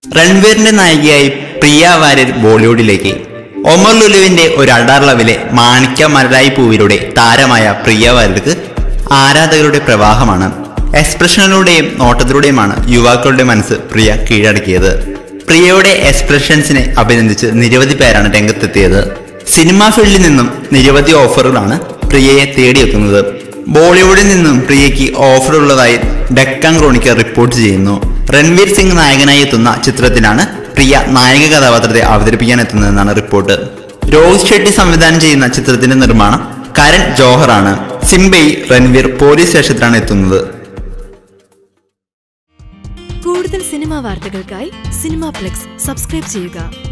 രൺവീറിന്റെ നായികയായി പ്രിയ വാര്യർ ബോളിവുഡിലേക്ക് ഒമർ ലുലുവിന്റെ ഒരു അടാർളവിലെ മാണിക്യ മലരായി പൂവിലൂടെ താരമായ പ്രിയ വാര്യർക്ക് ആരാധകരുടെ പ്രവാഹമാണ് എക്സ്പ്രഷനിലൂടെയും നോട്ടത്തിലൂടെയുമാണ് യുവാക്കളുടെ മനസ്സ് പ്രിയ കീഴടക്കിയത് പ്രിയയുടെ എക്സ്പ്രഷൻസിനെ അഭിനന്ദിച്ച് നിരവധി പേരാണ് രംഗത്തെത്തിയത് സിനിമാ ഫീൽഡിൽ നിന്നും നിരവധി ഓഫറുകളാണ് പ്രിയയെ തേടിയെത്തുന്നത് ബോളിവുഡിൽ നിന്നും പ്രിയയ്ക്ക് ഓഫർ ഉള്ളതായി ഡെക്കൻ ക്രോണിക്കർ റിപ്പോർട്ട് ചെയ്യുന്നു രൺവീർ സിംഗ് നായകനായി എത്തുന്ന ചിത്രത്തിലാണ് പ്രിയ നായക കഥാപാത്രത്തെ അവതരിപ്പിക്കാൻ എത്തുന്നതെന്നാണ് റിപ്പോർട്ട് രോഹിത് ഷെട്ടി സംവിധാനം ചെയ്യുന്ന ചിത്രത്തിന്റെ നിർമ്മാണം കരൺ ജോഹറാണ് സിംബയിൽ രൺവീർ പോലീസ് സ്റ്റേഷനിലാണ് എത്തുന്നത് കൂടുതൽ സിനിമാ വാർത്തകൾക്കായി സിനിമാ പ്ലെക്സ് സബ്സ്ക്രൈബ് ചെയ്യുക